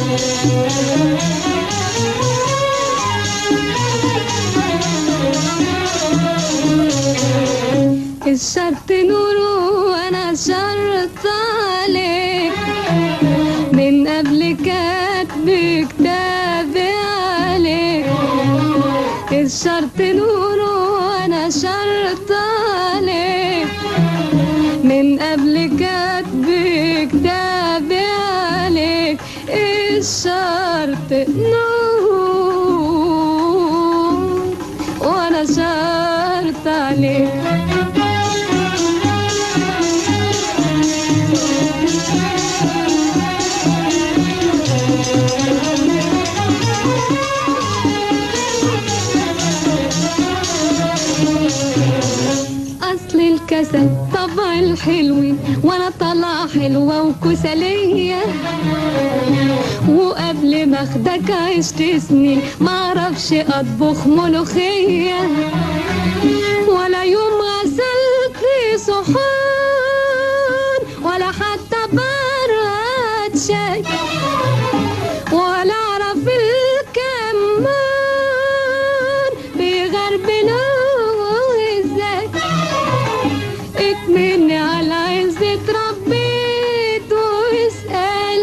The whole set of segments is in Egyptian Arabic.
الشرط نور وانا شرط عليك من قبل كاتب كتابي عليك الشرط نور وانا شرط عليك من قبل كاتب كتابي عليك الشرط نور وانا شرط عليك اصل الكسل طبع الحلوين وانا طالعه حلوه وكسليه وقبل ما اخدك عشت سنين معرفش اطبخ ملوخيه ولا يوم غسلت صحون ولا حتى براد شاي ولا اعرف الكمان بيغربلوه ازاي اكملني على عزة ربيت واسأل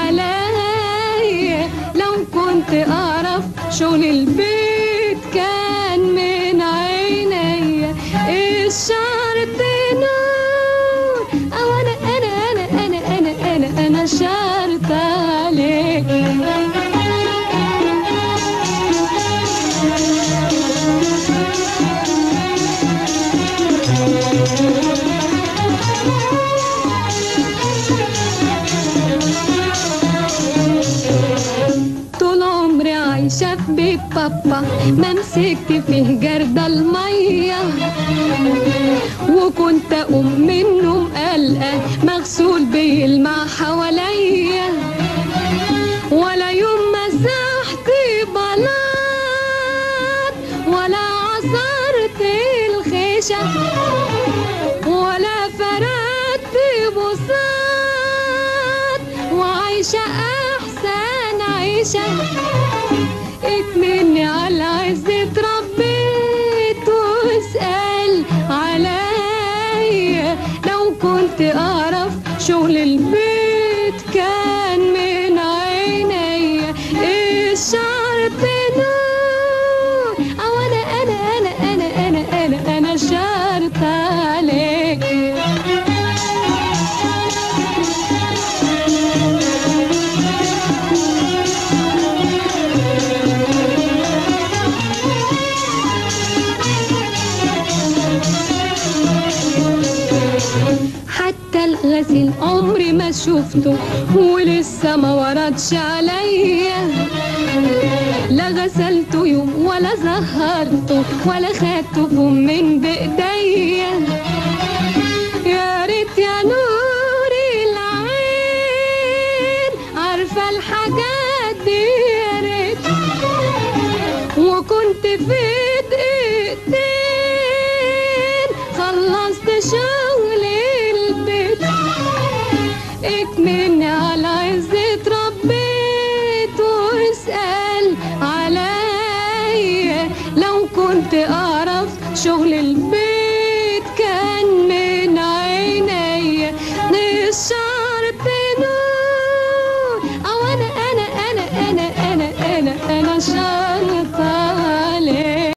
عليا لو كنت اعرف شغل البيت كان من عينيا الشرط نور او انا انا انا انا انا انا انا شرط عليك طول عمري عايشة في بيت بابا ما مسكت فيه جرد المية وكنت أقوم من النوم قلقة مغسول بيلمع حواليا ولا يوم مسحت بلاط ولا عصرت الخيشة ولا فردت بساط وعايشة أحسن عيشة اكملني على عزة ربيت واسأل عليا لو كنت أعرف شغل البيت كان من عينيا الشرط نور أو أنا أنا أنا أنا أنا أنا أنا شرط عليك حتى الغسيل عمري ما شفته ولسه ما وردش عليا لا غسلته يوم ولا زهرته ولا خدته فم من بايديا يا ريت يا نور العين عارفه الحاجات دي